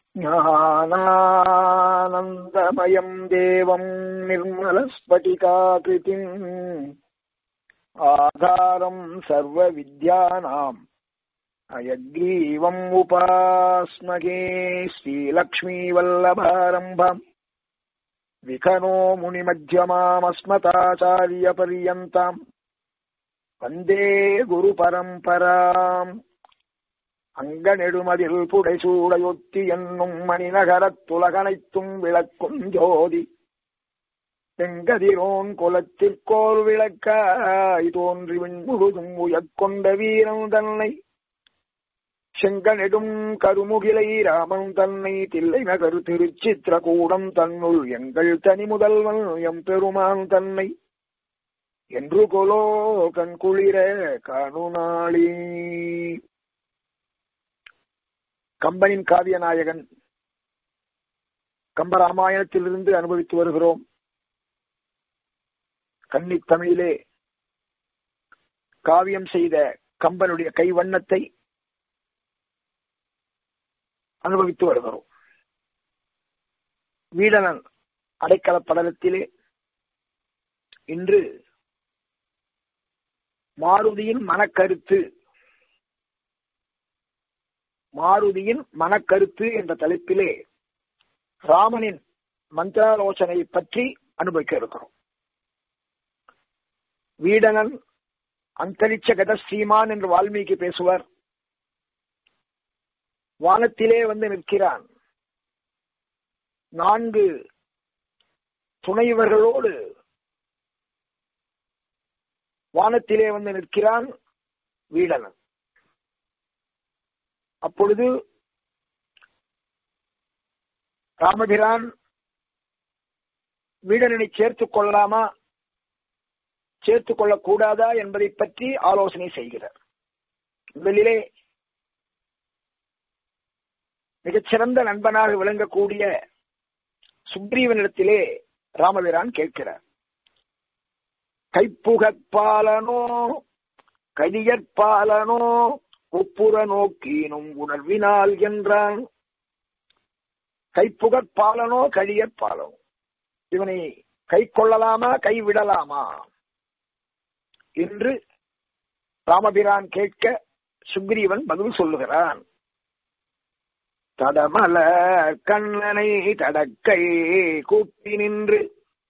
ज्ञानानन्दमयम् देवम् निर्मलस्फटिकाकृतिम् आधारम् सर्वविद्यानाम् अयग्रीवम् उपास्महे श्रीलक्ष्मीवल्लभारम्भम् विखनो मुनिमध्यमामस्मताचार्यपर्यन्ताम् வந்தே குரு பரம்பராம் அங்கநெடுமதில் புடைசூடையொத்தி என்னும் மணிநகரத் துலகனைத்தும் விளக்கும் ஜோதி செங்கதிரோன் குலத்திற்கோர் விளக்காய் தோன்றி விண்முழுதும் உயக்கொண்ட வீரன் தன்னை செங்கனெடும் கருமுகிலை ராமன் தன்னை தில்லை நகர் திருச்சித்திரகூடம் தன்னுள் எங்கள் தனி முதல்வன் எம் பெருமான் தன்னை என்று கொலோ கண் குளிர கணுநாளி கம்பனின் காவிய நாயகன் கம்பராமாயணத்திலிருந்து அனுபவித்து வருகிறோம் கன்னித் தமிழிலே காவியம் செய்த கம்பனுடைய கைவண்ணத்தை அனுபவித்து வருகிறோம் வீடனன் அடைக்கல படலத்திலே இன்று மாருதியின் மனக்கருத்து மாருதியின் மனக்கருத்து என்ற தலைப்பிலே ராமனின் மந்திராலோசனை பற்றி அனுபவிக்க இருக்கிறோம் வீடனன் அந்தரிச்ச கத ஸ்ரீமான் என்று வால்மீகி பேசுவார் வானத்திலே வந்து நிற்கிறான் நான்கு துணைவர்களோடு வானத்திலே வந்து நிற்கிறான் வீடனன் அப்பொழுது ராமபிரான் வீடனனை சேர்த்துக் கொள்ளலாமா சேர்த்துக் கொள்ளக்கூடாதா என்பதை பற்றி ஆலோசனை செய்கிறார் முதலிலே மிகச்சிறந்த நண்பனாக விளங்கக்கூடிய சுக்ரீவனிடத்திலே ராமபிரான் கேட்கிறார் கைப்புகற்பாலனோ கடியற்பாலனோ ஒப்புற நோக்கீனும் உணர்வினால் என்றான் கைப்புகற்பாலனோ கழியற்பாலனோ இவனை கை கொள்ளலாமா கைவிடலாமா என்று ராமபிரான் கேட்க சுக்ரீவன் பதில் சொல்லுகிறான் தடமல கண்ணனை தடக்கை கூப்பி நின்று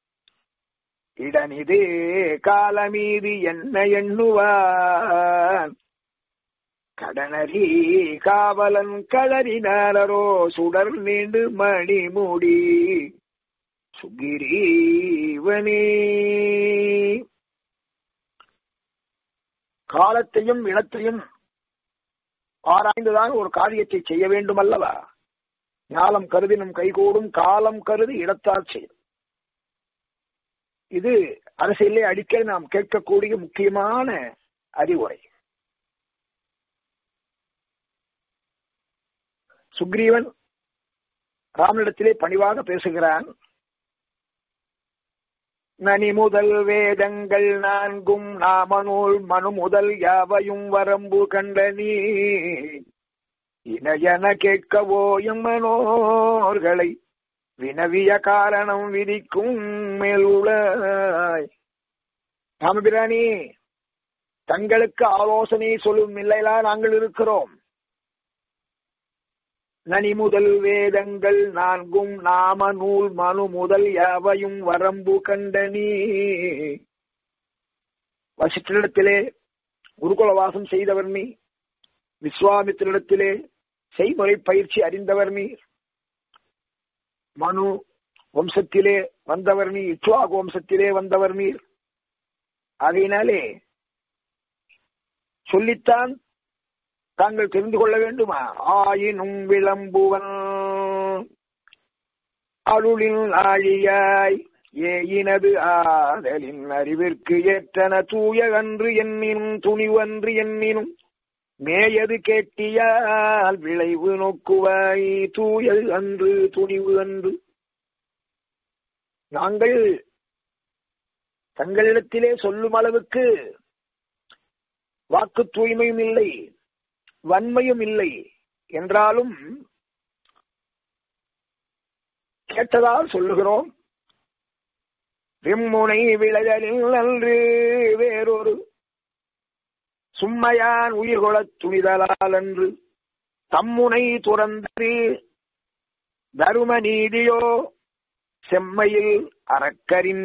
இடனிதே காலமீதி என்ன எண்ணுவான் கடனரி காவலன் களறினாரோ சுடர் நீண்டு மணிமுடி சுகிரீவனே காலத்தையும் இனத்தையும் ஆராய்ந்துதான் ஒரு காரியத்தை செய்ய வேண்டும் அல்லவா ஞாலம் கருதினும் கைகூடும் காலம் கருதி இடத்தால் செய்யும் இது அரசியலே அடிக்கடி நாம் கேட்கக்கூடிய முக்கியமான அறிவுரை சுக்ரீவன் ராமனிடத்திலே பணிவாக பேசுகிறான் நனி முதல் வேதங்கள் நான்கும் நாமநூல் மனு முதல் யாவையும் வரம்பு கண்ட நீ இணையன கேட்கவோ எம் மனோர்களை வினவிய காரணம் விதிக்கும் மேலுளாய் ராமபிராணி தங்களுக்கு ஆலோசனை சொல்லும் நிலையிலா நாங்கள் இருக்கிறோம் நனி முதல் வேதங்கள் நான்கும் நாம நூல் மனு முதல் யாவையும் வரம்பு கண்டனி வசிஷ்டரிடத்திலே குருகுல வாசம் செய்தவர் நீ விஸ்வாமித்திரிடத்திலே செய்முறை பயிற்சி அறிந்தவர் நீ மனு வம்சத்திலே வந்தவர் நீ இச்சுவாக் வம்சத்திலே வந்தவர் நீர் ஆகையினாலே சொல்லித்தான் தாங்கள் தெரிந்து கொள்ள வேண்டுமா ஆயினும் விளம்புவன் அருளின் ஆழியாய் ஏயினது ஆதலின் அறிவிற்கு ஏற்றன தூய அன்று எண்ணினும் துணிவன்று எண்ணினும் மேயது கேட்டியால் விளைவு நோக்குவாய் தூயது அன்று துணிவு அன்று நாங்கள் தங்களிடத்திலே சொல்லும் அளவுக்கு வாக்கு தூய்மையும் இல்லை வன்மையும் இல்லை என்றாலும் கேட்டதால் சொல்லுகிறோம் விம்முனை விளைதலில் நன்று வேறொரு சும்மையான் உயிர்கொளத் துணிதலால் அன்று தம்முனை துறந்து தரும நீதியோ செம்மையில் அறக்கரின்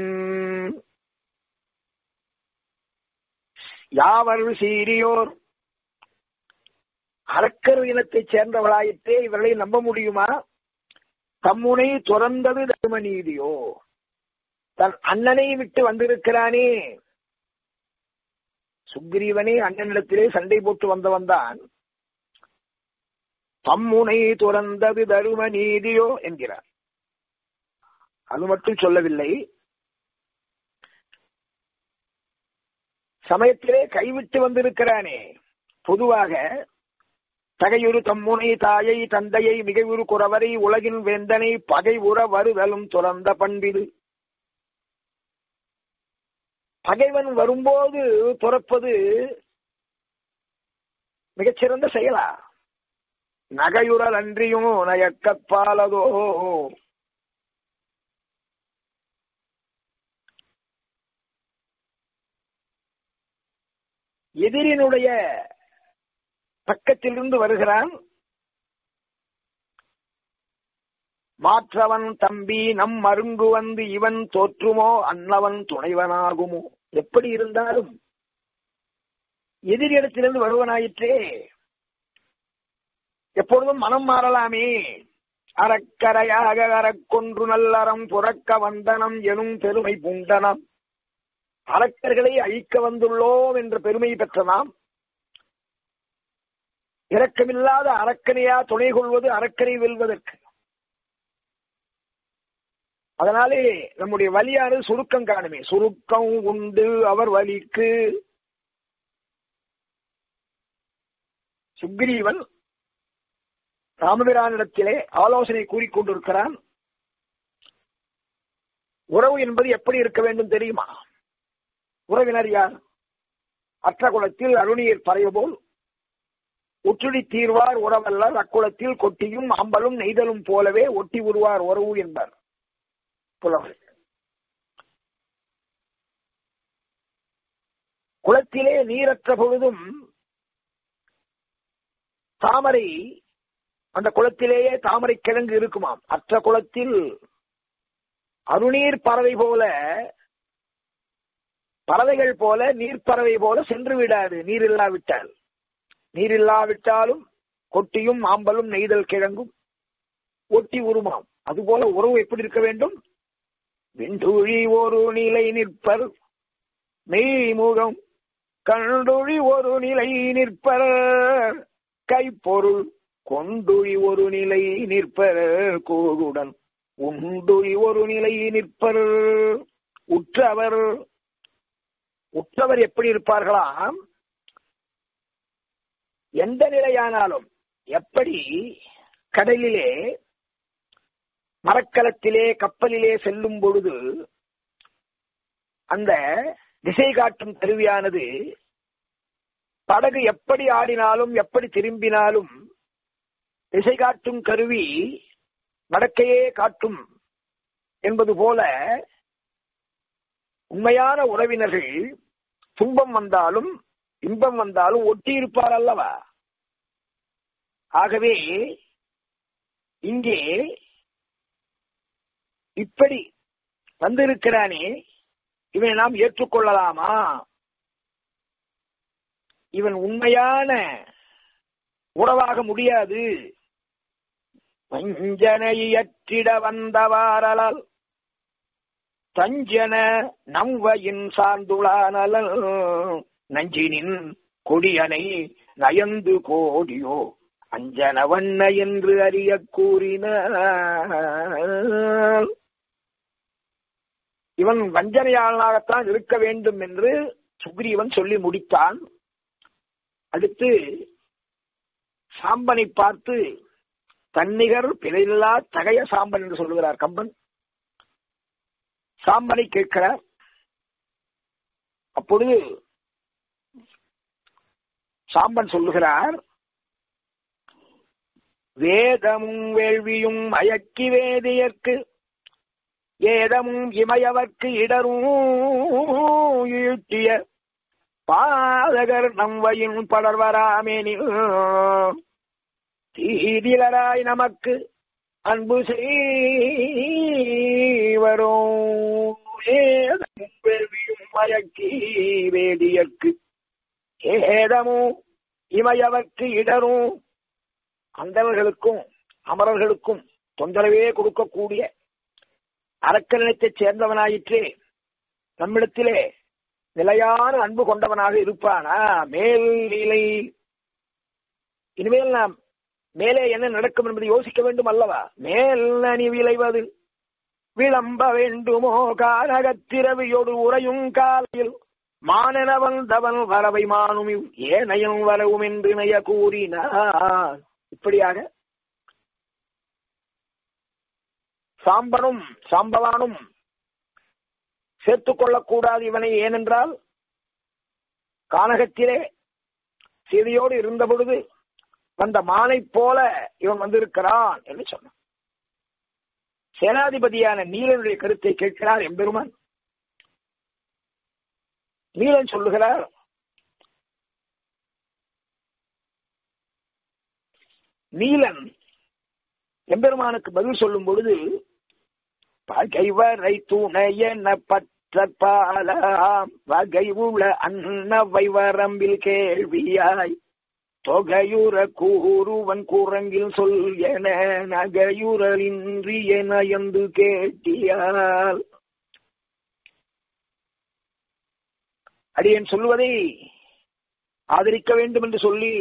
யாவர் சீரியோர் அரக்கர் இனத்தைச் சேர்ந்தவளாயிற்றே இவர்களை நம்ப முடியுமா தம்முனை துறந்தது தர்ம நீதியோ தன் அண்ணனை விட்டு வந்திருக்கிறானே சுக்ரீவனே அண்ணனிடத்திலே சண்டை போட்டு வந்தவன் தான் தம்முனை துறந்தது தரும நீதியோ என்கிறார் அது மட்டும் சொல்லவில்லை சமயத்திலே கைவிட்டு வந்திருக்கிறானே பொதுவாக தகையுறு தம்முனை தாயை தந்தையை மிகையுறு குறவரை உலகின் வேந்தனை பகை உற வருதலும் துறந்த பண்பிது பகைவன் வரும்போது துறப்பது மிகச்சிறந்த செயலா நகையுறல் அன்றியும் நயக்கப்பாலதோ எதிரினுடைய பக்கத்திலிருந்து வருகிறான் மாற்றவன் தம்பி நம் மருங்கு வந்து இவன் தோற்றுமோ அன்னவன் துணைவனாகுமோ எப்படி இருந்தாலும் எதிரிடத்திலிருந்து வருவனாயிற்றே எப்பொழுதும் மனம் மாறலாமே அறக்கரையாக அறக்கொன்று நல்லறம் புறக்க வந்தனம் எனும் பெருமை புண்டனம் அரக்கர்களை அழிக்க வந்துள்ளோம் என்ற பெருமை பெற்ற நாம் இரக்கமில்லாத அரக்கனையா துணை கொள்வது அரக்கனை வெல்வதற்கு அதனாலே நம்முடைய வலியானது சுருக்கம் காணுமே சுருக்கம் உண்டு அவர் வலிக்கு சுக்ரீவன் ராமபிரானிடத்திலே ஆலோசனை கூறிக்கொண்டிருக்கிறான் உறவு என்பது எப்படி இருக்க வேண்டும் தெரியுமா உறவினர் யார் அற்ற குலத்தில் அருணியர் பறைய போல் உற்றுடி தீர்வார் உறவல்லர் அக்குளத்தில் கொட்டியும் அம்பலும் நெய்தலும் போலவே ஒட்டி உருவார் உறவு என்பார் புலவர் குளத்திலே நீரற்ற பொழுதும் தாமரை அந்த குளத்திலேயே தாமரை கிழங்கு இருக்குமாம் அற்ற குளத்தில் அருநீர் பறவை போல பறவைகள் போல நீர்ப்பறவை போல சென்று விடாது நீர் இல்லாவிட்டால் நீர் இல்லாவிட்டாலும் கொட்டியும் ஆம்பலும் நெய்தல் கிழங்கும் ஒட்டி உருமாம் அதுபோல உறவு எப்படி இருக்க வேண்டும் விண்டுழி ஒரு நிலை நிற்பர் மெய்முகம் கண்டுழி ஒரு நிலை நிற்பர் கைப்பொருள் கொண்டுழி ஒரு நிலை நிற்பர் கூகுடன் உண்டுழி ஒரு நிலை நிற்பர் உற்றவர் உற்றவர் எப்படி இருப்பார்களாம் எந்த நிலையானாலும் எப்படி கடலிலே மரக்கலத்திலே கப்பலிலே செல்லும் பொழுது அந்த திசை காட்டும் கருவியானது படகு எப்படி ஆடினாலும் எப்படி திரும்பினாலும் திசை காட்டும் கருவி வடக்கையே காட்டும் என்பது போல உண்மையான உறவினர்கள் துன்பம் வந்தாலும் இன்பம் வந்தாலும் ஒட்டி இருப்பார் அல்லவா ஆகவே இங்கே இப்படி வந்திருக்கிறானே இவனை நாம் ஏற்றுக்கொள்ளலாமா இவன் உண்மையான உறவாக முடியாது வஞ்சனையற்றிட வந்தவாரலால் தஞ்சன நம்வையின் சார்ந்துளானல் நஞ்சினின் கொடியனை நயந்து கோடியோ அஞ்சன வண்ண என்று அறிய கூறின இவன் வஞ்சனையாளனாகத்தான் இருக்க வேண்டும் என்று சுக்ரீவன் சொல்லி முடித்தான் அடுத்து சாம்பனை பார்த்து தன்னிகர் பிழையில்லா தகைய சாம்பன் என்று சொல்லுகிறார் கம்பன் சாம்பனை கேட்கிறார் அப்பொழுது சாம்பன் சொல்லுகிறார் வேதமும் வேள்வியும் மயக்கி வேதியற்கு ஏதமும் இமையவர்க்கு இடரும் ஈட்டிய பாதகர் நம்வையின் படர்வராமேனில் தீதிலராய் நமக்கு அன்பு செய்வரும் வேள்வியும் மயக்கி வேதியற்கு ஏதமும் இமையவர்க்கு இடரும் அந்தவர்களுக்கும் அமரர்களுக்கும் தொந்தரவே கொடுக்கக்கூடிய அரக்கநிலத்தைச் சேர்ந்தவனாயிற்றே நம்மிடத்திலே நிலையான அன்பு கொண்டவனாக இருப்பானா மேல் நிலை இனிமேல் நாம் மேலே என்ன நடக்கும் என்பதை யோசிக்க வேண்டும் அல்லவா மேல் அணி விளைவது விளம்ப வேண்டுமோ கானகத்திரவியோடு உறையும் காலையில் மானென வந்தவன் வரவை மானும் ஏனையும் வரவும் என்று நய கூறினார் இப்படியாக சாம்பனும் சாம்பவானும் சேர்த்துக் கொள்ளக்கூடாது இவனை ஏனென்றால் கானகத்திலே செய்தியோடு இருந்த பொழுது வந்த மானை போல இவன் வந்திருக்கிறான் என்று சொன்னான் சேனாதிபதியான நீலனுடைய கருத்தை கேட்கிறார் எம்பெருமான் நீலன் சொல்லுகிறார் நீலன் எம்பெருமானுக்கு பதில் சொல்லும் பொழுது பகைவரை துணையென பற்றப்பாலாம் வகை உள்ள அன்னவை வரம்பில் கேள்வியாய் தொகையுற கூறுவன் குரங்கில் சொல் என நகையுறலின்றி என என்று கேட்டியால் அடியன் சொல்லுவதை ஆதரிக்க வேண்டும் என்று சொல்லி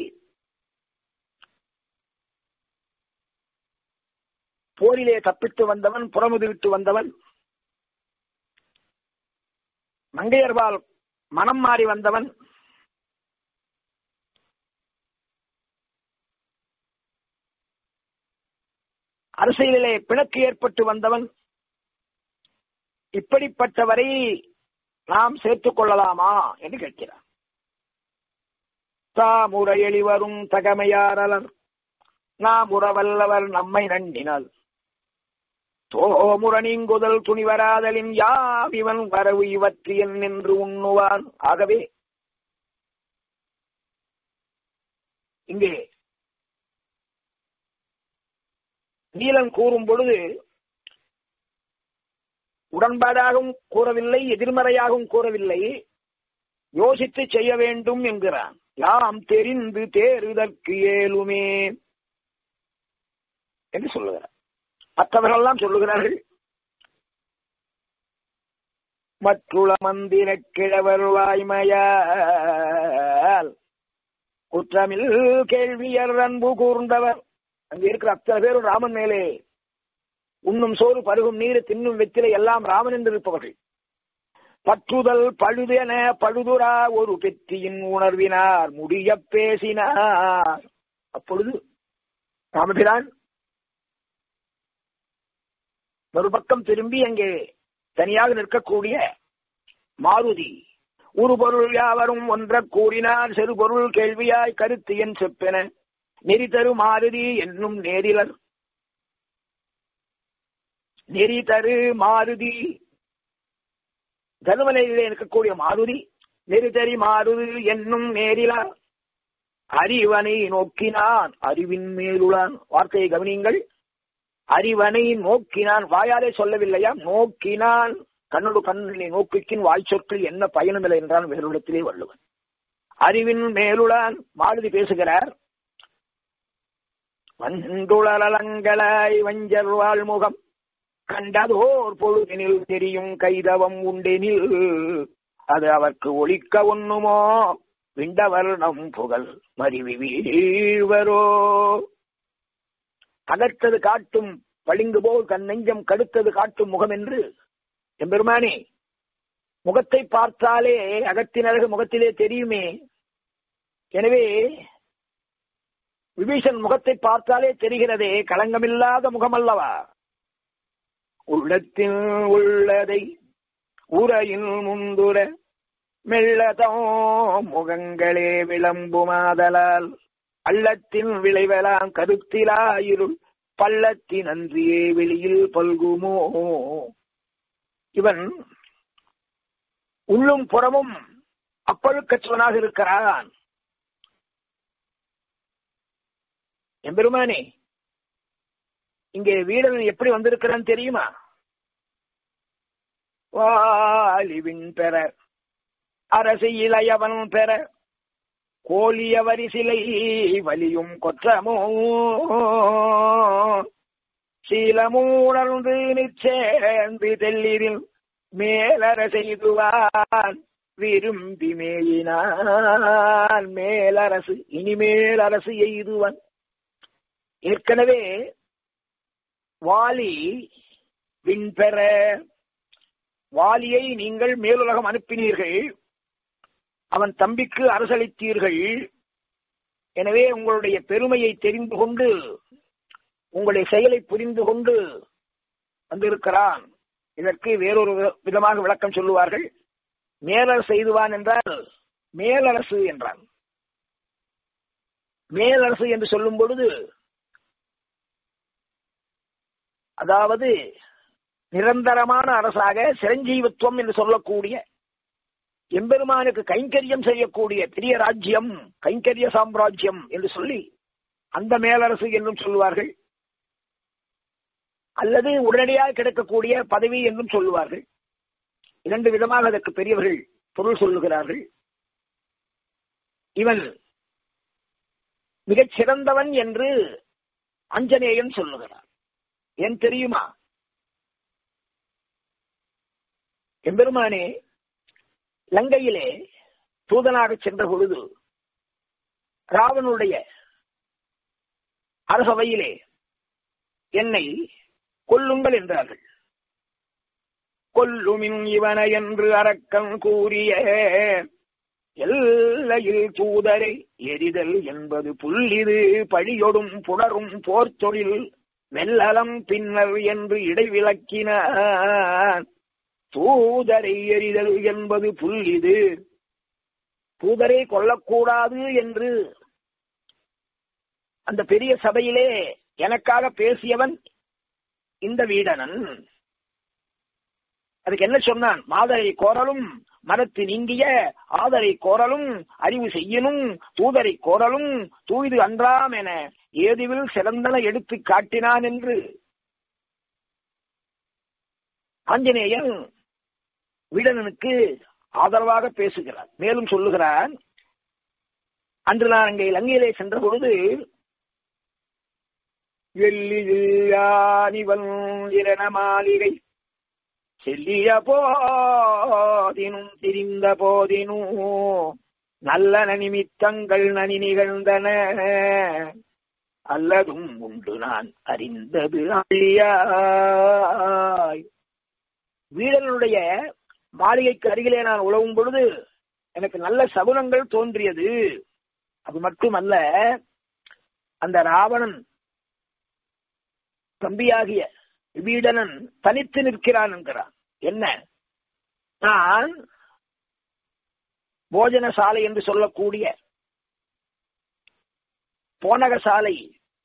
போரிலே தப்பித்து வந்தவன் புறமுதுவிட்டு வந்தவன் மங்கையர்வால் மனம் மாறி வந்தவன் அரசியலிலே பிணக்கு ஏற்பட்டு வந்தவன் இப்படிப்பட்டவரை நாம் சேர்த்துக் கொள்ளலாமா என்று கேட்கிறார் தாமுறை எளிவரும் தகமையாரலர் நாம் உறவல்லவர் நம்மை நண்டினால் தோமுற நீங்குதல் துணிவராதலின் யாம் இவன் வரவு இவற்றியன் என்று உண்ணுவான் ஆகவே இங்கே நீலன் கூறும் பொழுது உடன்பாடாகவும் கூறவில்லை எதிர்மறையாகவும் கூறவில்லை யோசித்து செய்ய வேண்டும் என்கிறான் யாம் தெரிந்து தேறுதற்கு ஏலுமே என்று சொல்லுகிறார் மற்றவர்கள்லாம் சொல்லுகிறார்கள் மற்றுள மந்திர கிழவர் வாய்மையால் குற்றமில் கேள்வியர் அன்பு கூர்ந்தவர் அங்க இருக்கிற அத்தனை பேரும் ராமன் மேலே உண்ணும் சோறு பருகும் நீர் தின்னும் வெத்திலை எல்லாம் ராமன் என்று இருப்பவர்கள் பற்றுதல் பழுதென பழுதுரா ஒரு பெற்றியின் உணர்வினார் முடிய பேசினார் அப்பொழுது ராமபிரான் ஒரு பக்கம் திரும்பி அங்கே தனியாக நிற்கக்கூடிய மாருதி ஒரு பொருள் யாவரும் ஒன்ற கூறினார் சிறு பொருள் கேள்வியாய் கருத்து என் செப்பென நெறி தரு மாருதி என்னும் நேரிலர் நெறி தரு மாருதி தனுமலையிலே இருக்கக்கூடிய மாருதி நெறி தரி மாருதி என்னும் நேரிலார் அறிவனை நோக்கினான் அறிவின் மேலுளான் வார்த்தையை கவனியுங்கள் அறிவனை நோக்கினான் வாயாலே சொல்லவில்லையா நோக்கினான் கண்ணோடு கண்ணினை நோக்கிக்கின் வாய் சொற்கள் என்ன பயனுமில்லை என்றான் வேறுடத்திலே வள்ளுவன் அறிவின் மேலுளான் மாருதி பேசுகிறார் வண்டுளலங்களாய் வஞ்சர் வாழ்முகம் கண்டதோர் பொழுதினில் தெரியும் கைதவம் உண்டெனில் அது அவர்க்கு ஒழிக்க ஒண்ணுமோ விண்டவர் நம் புகழ் மறிவி வீழ்வரோ அகர்த்தது காட்டும் பளிங்கு போல் தன் நெஞ்சம் கடுத்தது காட்டும் முகம் என்று எம்பெருமானே முகத்தை பார்த்தாலே அகத்தினரகு முகத்திலே தெரியுமே எனவே விபீஷன் முகத்தை பார்த்தாலே தெரிகிறதே களங்கமில்லாத முகம் அல்லவா உள்ளத்தில் உள்ளதை உரையில் முந்துர மெல்லதோ முகங்களே விளம்புமாதலால் அள்ளத்தின் விளைவலாம் கருத்திலாயிருள் பள்ளத்தின் அன்றியே வெளியில் பல்குமோ இவன் உள்ளும் புறமும் அப்பழுக்கற்றவனாக இருக்கிறான் எம்பெருமானே இங்கே வீரன் எப்படி வந்திருக்கிறான் தெரியுமா வாலிவின் பெற அரசு இளையவன் பெற கோலிய வரிசிலை வலியும் கொற்றமோ சீலமூணர்ந்து நிச்சேர்ந்து தெல்லிரில் மேலர செய்துவான் விரும்பி மேயினான் மேலரசு இனிமேல் அரசு எய்துவன் ஏற்கனவே வாலி விண்பெற வாலியை நீங்கள் மேலுலகம் அனுப்பினீர்கள் அவன் தம்பிக்கு அரசளித்தீர்கள் எனவே உங்களுடைய பெருமையை தெரிந்து கொண்டு உங்களுடைய செயலை புரிந்து கொண்டு வந்திருக்கிறான் இதற்கு வேறொரு விதமாக விளக்கம் சொல்லுவார்கள் மேலரசு செய்துவான் என்றால் மேலரசு என்றான் மேலரசு என்று சொல்லும் பொழுது அதாவது நிரந்தரமான அரசாக சிரஞ்சீவத்துவம் என்று சொல்லக்கூடிய எம்பெருமானுக்கு கைங்கரியம் செய்யக்கூடிய பெரிய ராஜ்யம் கைங்கரிய சாம்ராஜ்யம் என்று சொல்லி அந்த மேலரசு என்றும் சொல்லுவார்கள் அல்லது உடனடியாக கிடைக்கக்கூடிய பதவி என்றும் சொல்லுவார்கள் இரண்டு விதமாக அதற்கு பெரியவர்கள் பொருள் சொல்லுகிறார்கள் இவன் மிகச் சிறந்தவன் என்று அஞ்சனேயன் சொல்லுகிறார் ஏன் தெரியுமா எம்பெருமானே லங்கையிலே தூதனாக சென்ற பொழுது ராவனுடைய அரசவையிலே என்னை கொல்லுங்கள் என்றார்கள் கொல்லுமின் இவன என்று அரக்கம் கூறிய எல்லையில் தூதரை எரிதல் என்பது புல்லிது பழியொடும் புணரும் போர்த்தொழில் மெல்லலம் பின்னர் என்று இடைவிலக்கினான் தூதரை எரிதல் என்பது புல்லிது தூதரை கொல்லக்கூடாது என்று அந்த பெரிய சபையிலே எனக்காக பேசியவன் இந்த வீடனன் அதுக்கு என்ன சொன்னான் மாதரை கோரலும் மனத்து நீங்கிய ஆதரை கோரலும் அறிவு செய்யணும் தூதரை கோரலும் தூய்து அன்றாம் என ஏதுவில் சிறந்தன எடுத்து காட்டினான் என்று ஆஞ்சநேயன் வீடனனுக்கு ஆதரவாக பேசுகிறார் மேலும் சொல்லுகிறார் அன்று நான் அங்கே இலங்கையிலே சென்ற பொழுது வெள்ளியானிவன் இரண மாளிகை செல்லிய போதினும் திரிந்த போதினும் நல்ல நிமித்தங்கள் நனி நிகழ்ந்தன அல்லதும் உண்டு நான் அறிந்தது அழியாய் வீரனுடைய மாளிகைக்கு அருகிலே நான் உழவும் பொழுது எனக்கு நல்ல சகுனங்கள் தோன்றியது அது மட்டுமல்ல அந்த ராவணன் தம்பியாகிய விபீடனன் தனித்து நிற்கிறான் என்கிறான் என்ன நான் போஜன சாலை என்று சொல்லக்கூடிய போனக சாலை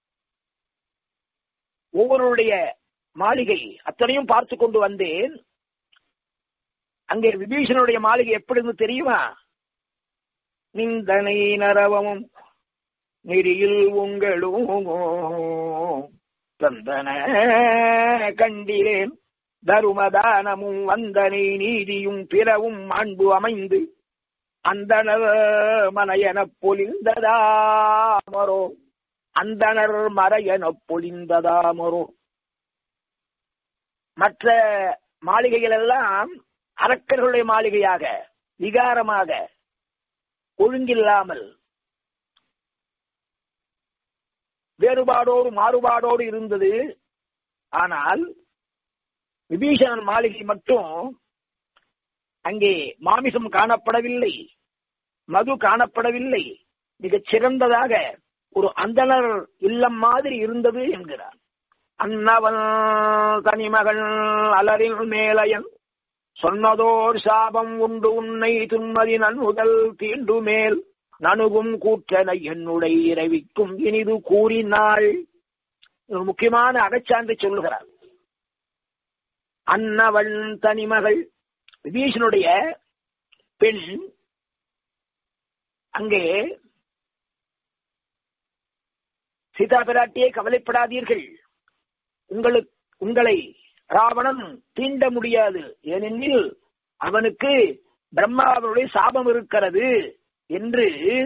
ஒவ்வொருடைய மாளிகை அத்தனையும் பார்த்து கொண்டு வந்தேன் அங்கே விபீஷனுடைய மாளிகை எப்படி இருந்து தெரியுமா நிந்தனை நரவமும் நெறியில் உங்களும் தந்தன கண்டிலேன் தருமதானமும் வந்தனை நீதியும் பிறவும் அன்பு அமைந்து அந்தனர் மனையனப் பொலிந்ததாமரோ அந்தனர் மறையனப் பொலிந்ததாமரோ மற்ற மாளிகைகள் எல்லாம் அரக்கர்களுடைய மாளிகையாக விகாரமாக ஒழுங்கில்லாமல் வேறுபாடோடு மாறுபாடோடு இருந்தது ஆனால் விபீஷணன் மாளிகை மட்டும் அங்கே மாமிசம் காணப்படவில்லை மது காணப்படவில்லை மிகச் சிறந்ததாக ஒரு அந்தனர் இல்லம் மாதிரி இருந்தது என்கிறார் அன்னவன் தனிமகள் அலரில் மேலையன் சொன்னதோர் சாபம் உண்டு உன்னை துன்மதி நன்முதல் தீண்டு மேல் நணுகும் கூற்றனை என்னுடைய இரவிக்கும் இனிது கூறினாள் ஒரு முக்கியமான அகச்சான்றை சொல்லுகிறார் அன்னவள் தனிமகள் விபீஷனுடைய பெண் அங்கே சீதா பிராட்டியே கவலைப்படாதீர்கள் உங்களுக்கு உங்களை ராவணன் தீண்ட முடியாது ஏனெனில் அவனுக்கு பிரம்மாவனுடைய சாபம் இருக்கிறது என்று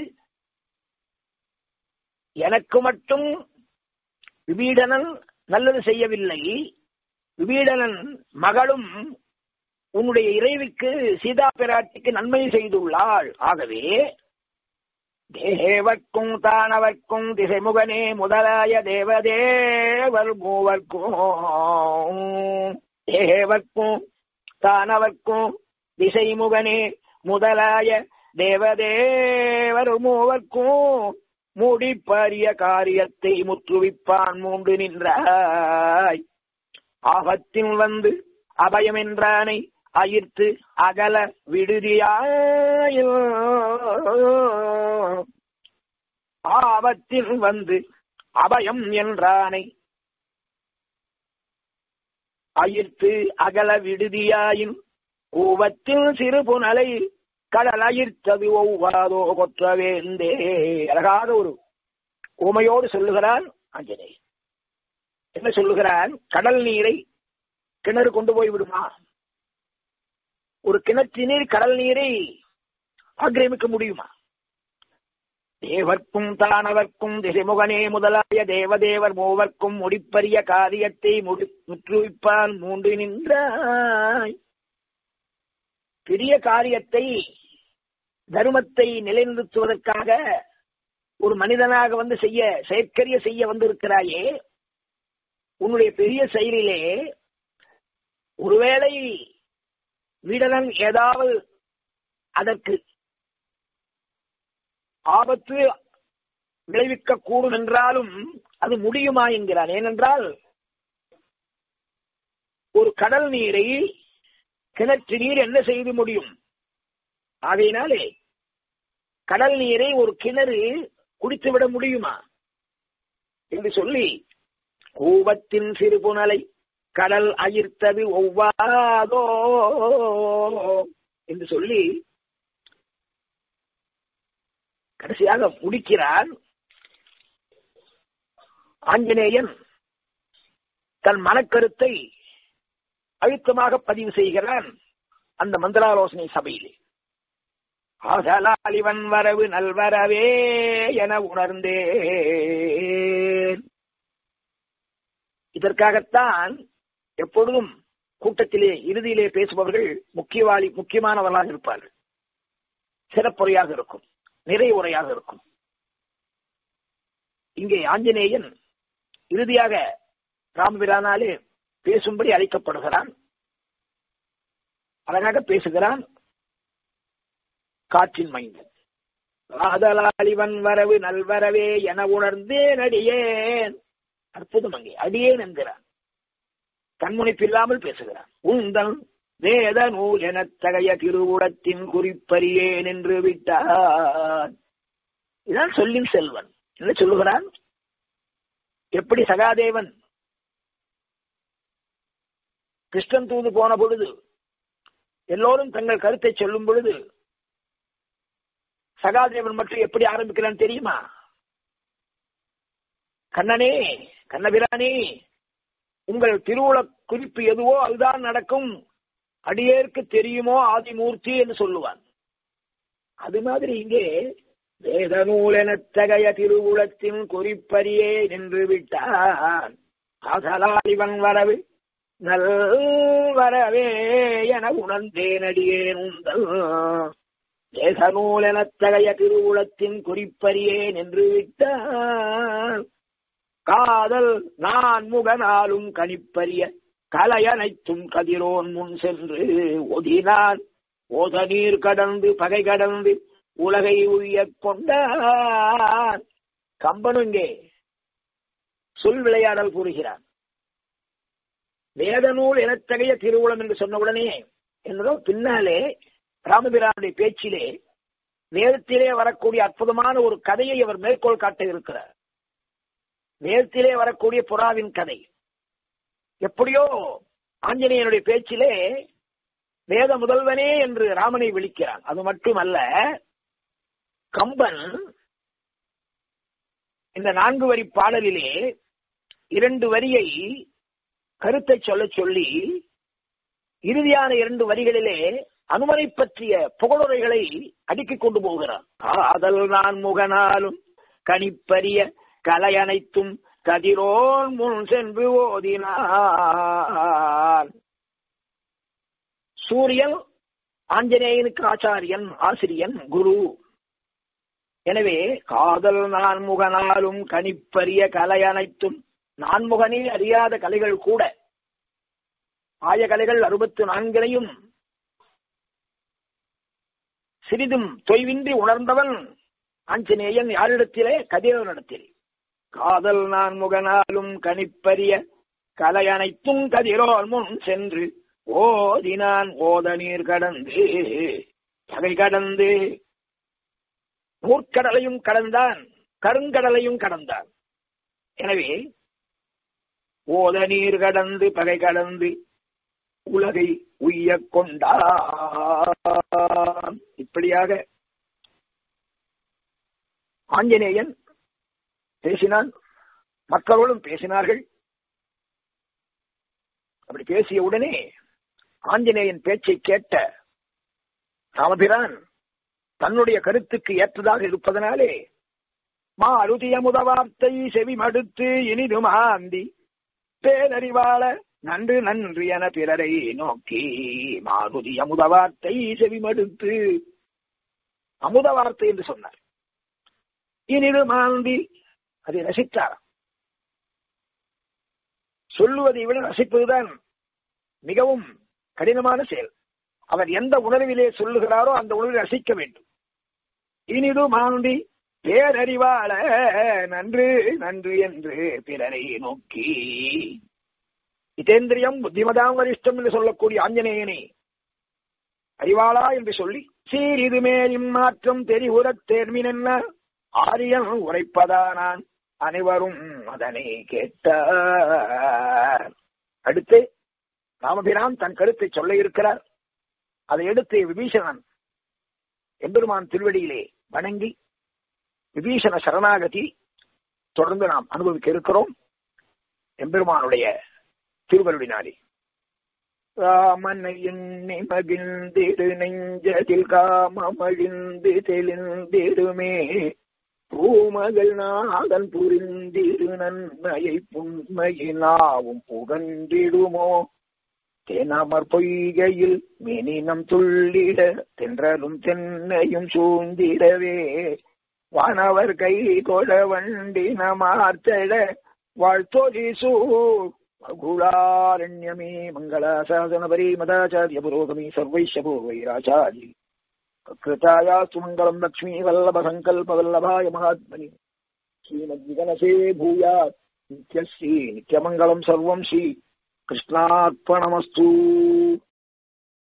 எனக்கு மட்டும் விபீடனன் நல்லது செய்யவில்லை விபீடனன் மகளும் உன்னுடைய இறைவிக்கு சீதா பிராட்டிக்கு நன்மை செய்துள்ளாள் ஆகவே தேவர்க்கும் தானவர்க்கும் திசைமுகனே முதலாய தேவதேவர் மூவர்க்கும் தேவர்க்கும் தானவர்க்கும் திசைமுகனே முதலாய தேவதேவர் மூவர்க்கும் முடிப்பரிய காரியத்தை முற்றுவிப்பான் மூன்று நின்றாய் ஆபத்தில் வந்து அபயம் என்றானை அயிர்த்து அகல விடுதியாயில் ஆபத்தில் வந்து அபயம் என்றானை அயிர்த்து அகல விடுதியாயின் கூவத்தில் சிறு புனலை கடல் அயிர்த்தது ஒவ்வாதோ கொற்ற வேந்தே அழகாக ஒரு ஊமையோடு சொல்லுகிறான் ஆஞ்சநேயர் என்ன சொல்லுகிறான் கடல் நீரை கிணறு கொண்டு போய் விடுமா ஒரு கிணற்று நீர் கடல் நீரை ஆக்கிரமிக்க முடியுமா தேவர்க்கும் தானவர்க்கும் திசைமுகனே முதலாய தேவதேவர் மூவர்க்கும் முடிப்பரிய காரியத்தை முடி முற்றுவிப்பால் மூன்று நின்றாய் பெரிய காரியத்தை தர்மத்தை நிலைநிறுத்துவதற்காக ஒரு மனிதனாக வந்து செய்ய செயற்கரிய செய்ய வந்திருக்கிறாயே உன்னுடைய பெரிய செயலிலே ஒருவேளை வீடனன் ஏதாவது அதற்கு ஆபத்து விளைவிக்க கூடும் என்றாலும் அது முடியுமா என்கிறான் ஏனென்றால் ஒரு கடல் நீரை கிணற்று நீர் என்ன செய்து முடியும் ஆகையினாலே கடல் நீரை ஒரு கிணறு குடித்துவிட முடியுமா என்று சொல்லி கூவத்தின் சிறுபுணலை கடல் அயிர்த்தது ஒவ்வாதோ என்று சொல்லி கடைசியாக முடிக்கிறான் ஆஞ்சநேயன் தன் மனக்கருத்தை அழுத்தமாக பதிவு செய்கிறான் அந்த மந்திராலோசனை சபையிலே ஆதலால் இவன் வரவு நல்வரவே என உணர்ந்தேன் இதற்காகத்தான் எப்பொழுதும் கூட்டத்திலே இறுதியிலே பேசுபவர்கள் முக்கியவாளி முக்கியமானவர்களாக இருப்பார்கள் சிறப்புரையாக இருக்கும் நிறை உரையாக இருக்கும் இங்கே ஆஞ்சநேயன் இறுதியாக ராமபிரானாலே பேசும்படி அழைக்கப்படுகிறான் அழகாக பேசுகிறான் காற்றின் மைந்தன் ஆதலாளிவன் வரவு நல்வரவே என உணர்ந்தேன் அடியேன் அற்புதம் அங்கே அடியேன் என்கிறான் கண்முனைப்பில்லாமல் பேசுகிறான் உந்தன் வேத நூல் எனத்தகைய திருவுடத்தின் குறிப்பறியேன் என்று விட்டான் இதான் சொல்லின் செல்வன் என்ன சொல்லுகிறான் எப்படி சகாதேவன் கிருஷ்ணன் தூது போன பொழுது எல்லோரும் தங்கள் கருத்தை சொல்லும் பொழுது சகாதேவன் மட்டும் எப்படி ஆரம்பிக்கிறான் தெரியுமா கண்ணனே கண்ணபிரானே உங்கள் திருவுள குறிப்பு எதுவோ அதுதான் நடக்கும் அடியேற்கு தெரியுமோ ஆதிமூர்த்தி என்று சொல்லுவான் அது மாதிரி இங்கே வேத நூலெனத்தகைய திருவுளத்தின் குறிப்பறியே நின்று விட்டான் ஆதலால் இவன் வரவு நல் வரவே என உணர்ந்தேன் அடியேன் உந்தல் தேக நூலெனத்தகைய திருவுளத்தின் குறிப்பறியே நின்று விட்டான் காதல் நான் முகனாலும் கணிப்பறிய கலையனைத்தும் கதிரோன் முன் சென்று ஒதினான் ஓத நீர் கடந்து பகை கடந்து உலகை உய்யக் கொண்டான் கம்பனு இங்கே சொல் விளையாடல் கூறுகிறான் வேத நூல் எனத்தகைய திருவுளம் என்று சொன்னவுடனே என்னதோ பின்னாலே ராமபிரானுடைய பேச்சிலே வேதத்திலே வரக்கூடிய அற்புதமான ஒரு கதையை அவர் மேற்கோள் காட்ட இருக்கிறார் வேதத்திலே வரக்கூடிய புறாவின் கதை எப்படியோ ஆஞ்சநேயனுடைய பேச்சிலே வேத முதல்வனே என்று ராமனை விളിக்கிறான் அது மட்டுமல்ல கம்பன் இந்த நான்கு வரி பாடலிலே இரண்டு வரியை கருத்தை சொல்ல சொல்லி இறுதியான இரண்டு வரிகளிலே அனுமனை பற்றிய புகழுரைகளை அடுக்கிக் கொண்டு போகிறார் காதல் நான் முகனாலும் கணிப்பரிய கலை அனைத்தும் கதிரோன் முன் சென்று ஓதினான் சூரியன் ஆஞ்சநேயனுக்கு ஆச்சாரியன் ஆசிரியன் குரு எனவே காதல் நான் முகனாலும் கணிப்பரிய கலை அனைத்தும் நான்முகனே அறியாத கலைகள் கூட ஆய கலைகள் அறுபத்து நான்கினையும் சிறிதும் தொய்வின்றி உணர்ந்தவன் ஆஞ்சநேயன் யாரிடத்திலே கதிரவனிடத்திலே காதல் நான் முகனாலும் கணிப்பரிய கலை அனைத்தும் கதிரோல் முன் சென்று ஓதினான் ஓத நீர் கடந்து பகை கடந்து மூர்க்கடலையும் கடந்தான் கருங்கடலையும் கடந்தான் எனவே ஓத நீர் கடந்து பகை கடந்து உலகை உய்ய கொண்டான் இப்படியாக ஆஞ்சநேயன் பேசினான் மக்களோடும் பேசினார்கள் அப்படி பேசிய உடனே ஆஞ்சநேயன் பேச்சை கேட்ட ராமபிரான் தன்னுடைய கருத்துக்கு ஏற்றதாக இருப்பதனாலே மாருதிய முதவார்த்தை செவி மடுத்து இனிது மாந்தி பேரறிவாள நன்று நன்று என பிறரை நோக்கி மாருதி அமுத வார்த்தை செவி மடுத்து அமுத வார்த்தை என்று சொன்னார் இனிது மாந்தி அதை ரசித்தார் சொல்லுவதை விட ரசிப்பதுதான் மிகவும் கடினமான செயல் அவர் எந்த உணர்விலே சொல்லுகிறாரோ அந்த உணர்வை ரசிக்க வேண்டும் இனிது மாந்தி பேரறிவாள நன்று நன்று என்று பிறரை நோக்கி இதேந்திரியம் புத்திமதாம் வரிஷ்டம் என்று சொல்லக்கூடிய ஆஞ்சநேயனை அறிவாளா என்று சொல்லி சீரிது மேலும் மாற்றம் தெரிவுறத் தேர்மின் ஆரியன் உரைப்பதா நான் அனைவரும் அதனை கேட்டார் அடுத்து ராமபிரான் தன் கருத்தை சொல்ல இருக்கிறார் அதை எடுத்து விபீஷணன் எம்பெருமான் திருவடியிலே வணங்கி விபீஷண சரணாகதி தொடர்ந்து நாம் அனுபவிக்க இருக்கிறோம் எம்பெருமானுடைய திருவருடினாலே ராமனை எண்ணி மகிழ்ந்திடு நெஞ்சதில் காமமழிந்து தெளிந்திடுமே பூமகள் நாதன் புரிந்திடு நன்மையை புண்மையினாவும் புகன்றிடுமோ தேனாமற் பொய்கையில் மினினம் துள்ளிட தென்றலும் தென்னையும் சூழ்ந்திடவே வானவர் கை கொட வண்டின மார்த்தட வாழ்த்தொழி சூகுளாரண்யமே மங்களாசாசனபரி மதாச்சாரிய புரோகமி சர்வைஷபோ வைராச்சாரி कृताया सुमङ्गलम् लक्ष्मी वल्लभ सङ्कल्प वल्लभाय महात्मनि श्रीमद्विगनसे भूयात् नित्यश्री नित्यमङ्गलम् सर्वम् श्री कृष्णार्पणमस्तु